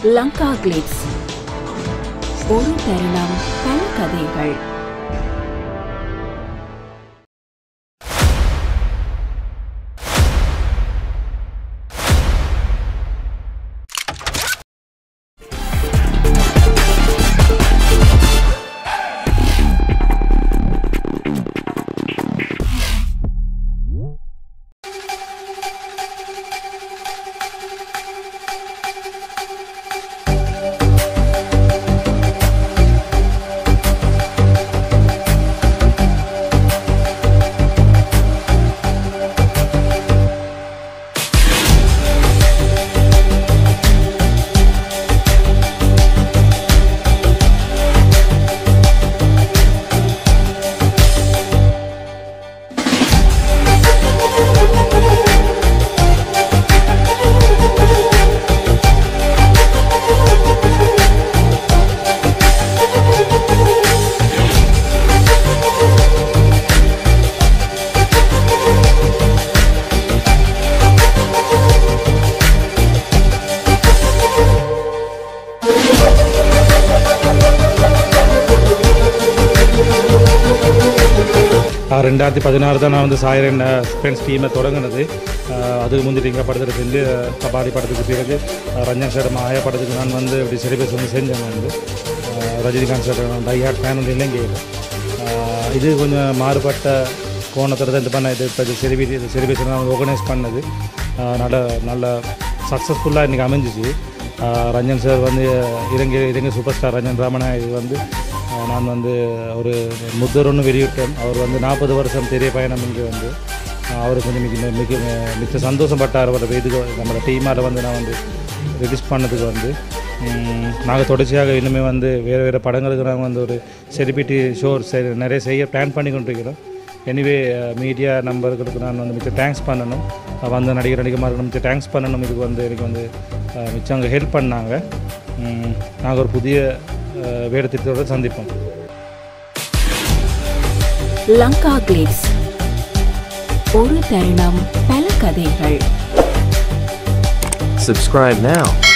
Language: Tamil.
லங்கா கிளிட்ஸ் ஒரு தருணம் பல கதைகள் ஆஹ் ரெண்டாயிரத்தி பதினாறு தான் நான் வந்து சாயரன் ஃப்ரெண்ட்ஸ் டீமை தொடங்கினது ஆஹ் அதுக்கு முந்தி இங்கே படத்தில் செஞ்சு ஆஹ் கபாடி படத்துக்கு பிறகு ஆஹ் ரஞ்சன் சார் ஆயா படத்துக்கு நான் வந்து இப்படி சிலைபஸ் வந்து செஞ்சேன் வந்து ஆஹ் ரஜினிகாந்த் சார் நான் டைஹார்ட் ஃபேன் வந்து இலங்கையில் ஆஹ் இது கொஞ்சம் மாறுபட்ட கோணத்தில் தான் இது பண்ண இது இப்போ செலிபிரி இது செலிபிரேஷன் நான் ஆர்கனைஸ் பண்ணது ஆஹ் நல்ல நல்ல சக்ஸஸ்ஃபுல்லாக இன்றைக்கி அமைஞ்சிச்சு ஆஹ் ரஞ்சன் சார் வந்து இலங்கை இலங்கை சூப்பர் ஸ்டார் ரஞ்சன் ராமனா இது வந்து ஆஹ் நான் வந்து ஒரு முத்தர் ஒன்று வெளியிட்டேன் அவர் வந்து நாற்பது வருஷம் பெரிய பயணம் இங்கே வந்து ஆஹ் அவர் கொஞ்சம் மிக மிக மிக சந்தோஷப்பட்டார் அவரோட இதுக்கு நம்மளோட டீமால் வந்து நான் வந்து ரிலீஸ் பண்ணதுக்கு வந்து நாங்கள் தொடர்ச்சியாக இன்னுமே வந்து வேறு வேறு படங்களுக்கு நாங்கள் வந்து ஒரு செலிபிரிட்டி ஷோ நிறைய செய்ய பிளான் பண்ணி கொண்டிருக்கிறோம் எனிவே மீடியா நம்பர்களுக்கு நான் வந்து மிச்சம் தேங்க்ஸ் பண்ணணும் அஹ் வந்த நடிகர் நடிகமார்களுக்கு மிச்சம் தேங்க்ஸ் பண்ணணும் இதுக்கு வந்து எனக்கு வந்து அஹ் மிச்சம் அங்கே ஹெல்ப் பண்ணாங்க நாங்கள் ஒரு புதிய அஹ் வேடத்திட்டத்தோடு சந்திப்போம் லங்கா கிளிட்ஸ் ஒரு தருணம் பல கதைகள் Subscribe now.